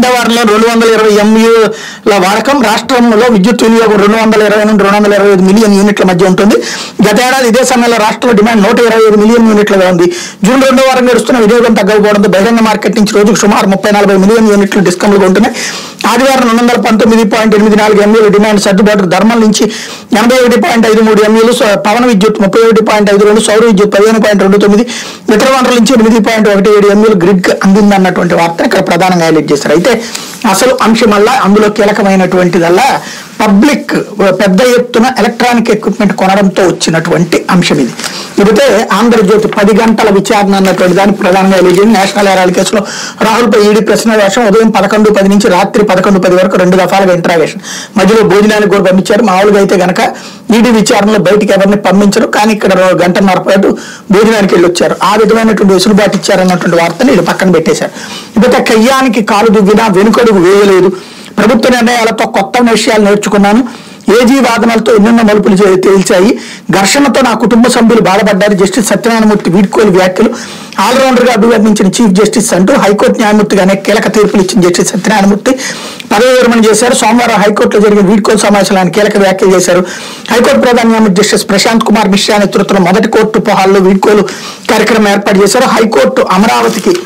రెండో వారంలో రెండు వందల ఇరవై ఎంయూల వాడకం రాష్ట్రంలో విద్యుత్ వినియోగం రెండు వందల ఇరవై నుండి రెండు వందల ఇరవై ఐదు మిలియన్ యూనిట్ల మధ్య ఉంటుంది గత ఏడాది ఇదే సమయంలో రాష్ట్రంలో డిమాండ్ నూట ఇరవై ఐదు మిలియన్ యూనిట్లుగా ఉంది జూన్ రెండో వారం గడుస్తున్న వినియోగం తగ్గకపోవడంతో బహిరంగ మార్కెట్ నుంచి రోజుకు సుమారు ముప్పై నలభై మిలియన్ యూనిట్లు డిస్కౌంట్లు ఉంటున్నాయి ఆదివారం రెండు వందల పంతొమ్మిది పాయింట్ ఎనిమిది నాలుగు ఎంయూల డిమాండ్ సర్దుబాటు ధర్మం నుంచి ఎనభై ఒకటి పాయింట్ ఐదు మూడు ఎంయూలు పవన విద్యుత్ ముప్పై ఒకటి పాయింట్ ఐదు రెండు సౌర విద్యుత్ పదిహేను పాయింట్ రెండు తొమ్మిది ఇతర వనరుల నుంచి ఎనిమిది పాయింట్ ఒకటి ఏడు ఎంయూలు గ్రిడ్ అందిందన్నటువంటి వార్తను ఇక్కడ ప్రధానంగా హైలైట్ చేశారు అయితే అసలు అంశం వల్ల అందులో కీలకమైనటువంటిదల్లా పబ్లిక్ పెద్ద ఎత్తున ఎలక్ట్రానిక్ ఎక్విప్మెంట్ కొనడంతో వచ్చినటువంటి అంశం ఇది ఇకపోతే ఆంధ్రజ్యోతి పది గంటల విచారణ అన్నటువంటి దాన్ని ప్రధానంగా ఎలిజింది నేషనల్ హెరాల్డ్ కేసులో రాహుల్పై ఈడీ ప్రశ్న వేషం ఉదయం పదకొండు పది నుంచి రాత్రి పదకొండు పది వరకు రెండు దఫాలుగా ఇంటరాగేషన్ మధ్యలో భోజనానికి కూడా పంపించారు మామూలుగా అయితే గనక ఈడీ విచారణలో బయటికి ఎవరిని పంపించరు కానీ ఇక్కడ రో- గంటన్నర పాటు భోజనానికి వెళ్ళి వచ్చారు ఆ విధమైనటువంటి వెసులుబాటు ఇచ్చారన్నటువంటి వార్తని వీళ్ళు పక్కన పెట్టేశారు ఇకపోతే కయ్యానికి కాలు దువ్వినా వెనుకడుగు వేయలేదు ప్రభుత్వ నిర్ణయాలతో కొత్త విషయాలు నేర్చుకున్నాను ఏజీ వాదనలతో ఎన్నెన్నో మలుపులు చే- తేల్చాయి ఘర్షణతో నా కుటుంబ సభ్యులు బాధపడ్డారు జస్టిస్ సత్యనారాయణమూర్తి వీడ్కోలు వ్యాఖ్యలు ఆల్రౌండర్ గా అభివర్ణించిన చీఫ్ జస్టిస్ అంటూ హైకోర్టు న్యాయమూర్తిగా అనేక కీలక తీర్పులు ఇచ్చిన జస్టిస్ సత్యనారాయణమూర్తి పదవి విరమణ చేశారు సోమవారం హైకోర్టులో జరిగిన వీడ్కోలు సమావేశంలో ఆయన కీలక వ్యాఖ్యలు చేశారు హైకోర్టు ప్రధాన న్యాయమూర్తి జస్టిస్ ప్రశాంత్ కుమార్ మిశ్రా నేతృత్వంలో మొదటి కోర్టు పోహాల్లో వీడ్కోలు కార్యక్రమం ఏర్పాటు చేశారు హైకోర్టు అమరావతికి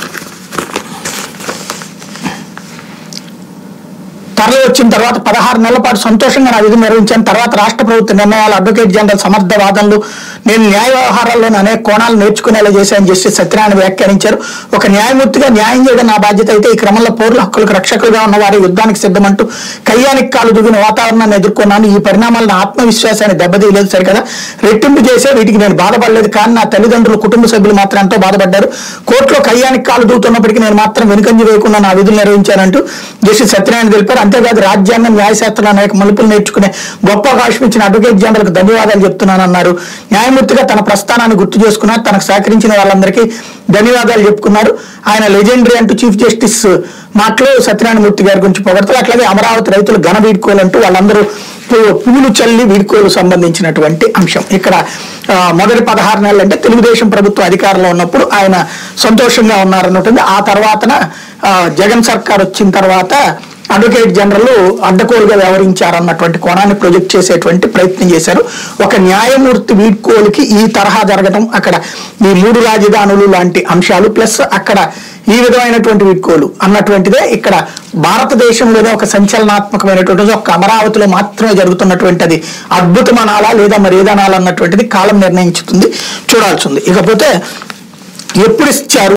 తరలి వచ్చిన తర్వాత పదహారు నెలల పాటు సంతోషంగా నా విధి నిర్వహించాను తర్వాత రాష్ట్ర ప్రభుత్వ నిర్ణయాలు అడ్వకేట్ జనరల్ సమర్థ వాదనలు నేను న్యాయ వ్యవహారాల్లోని అనేక కోణాలు నేర్చుకునేలా చేశాను జస్టిస్ సత్యనారాయణ వ్యాఖ్యానించారు ఒక న్యాయమూర్తిగా న్యాయం చేయడం నా బాధ్యత అయితే ఈ క్రమంలో పౌరుల హక్కులకు రక్షకులుగా ఉన్న వారి యుద్ధానికి సిద్ధమంటూ కయ్యానికి కాలు దిగిన వాతావరణాన్ని ఎదుర్కొన్నాను ఈ పరిణామాలు నా ఆత్మవిశ్వాసాన్ని దెబ్బతీయలేదు సరికదా రెట్టింపు చేసే వీటికి నేను బాధపడలేదు కానీ నా తల్లిదండ్రులు కుటుంబ సభ్యులు మాత్రం ఎంతో బాధపడ్డారు కోర్టులో కయ్యానికి కాలు దూతున్నప్పటికీ నేను మాత్రం వెనుకంజి వేయకుండా నా విధులు నిర్వహించానంటూ జస్టిస్ సత్యనారాయణ తెలిపారు అంతేకాదు రాజ్యాంగం న్యాయశాస్త్రంలో అనేక మలుపులు నేర్చుకునే గొప్ప అవకాశం ఇచ్చిన అడ్వకేట్ జనరల్కు ధన్యవాదాలు చెప్తున్నానన్నారు న్యాయమూర్తిగా తన ప్రస్థానాన్ని గుర్తు చేసుకున్నారు తనకు సహకరించిన వాళ్ళందరికీ ధన్యవాదాలు చెప్పుకున్నారు ఆయన లెజెండరీ అంటూ చీఫ్ జస్టిస్ మాటలు సత్యనారాయణమూర్తి గారి గురించి పొగడతారు అట్లాగే అమరావతి రైతులు ఘన వీడ్కోలు అంటూ వాళ్ళందరూ పూ- పూలు చల్లి వీడ్కోలు సంబంధించినటువంటి అంశం ఇక్కడ ఆ, మొదటి పదహారు నెలలు అంటే తెలుగుదేశం ప్రభుత్వం అధికారంలో ఉన్నప్పుడు ఆయన సంతోషంగా ఉన్నారన్నట్టుంది ఆ తర్వాతన ఆ, జగన్ సర్కార్ వచ్చిన తర్వాత అడ్వకేట్ జనరల్ అడ్డకోలుగా వ్యవహరించారన్నటువంటి కోణాన్ని ప్రొజెక్ట్ చేసేటువంటి ప్రయత్నం చేశారు ఒక న్యాయమూర్తి వీడ్కోలుకి ఈ తరహా జరగడం అక్కడ ఈ మూడు రాజధానులు లాంటి అంశాలు ప్లస్ అక్కడ ఈ విధమైనటువంటి వీడ్కోలు అన్నటువంటిదే ఇక్కడ భారతదేశంలోనే ఒక సంచలనాత్మకమైనటువంటి ఒక అమరావతిలో మాత్రమే జరుగుతున్నటువంటి అది అద్భుతం అనాలా లేదా మరి ఏదనాలా అన్నటువంటిది కాలం నిర్ణయించుతుంది చూడాల్సింది ఇకపోతే ఎప్పుడు ఇచ్చారు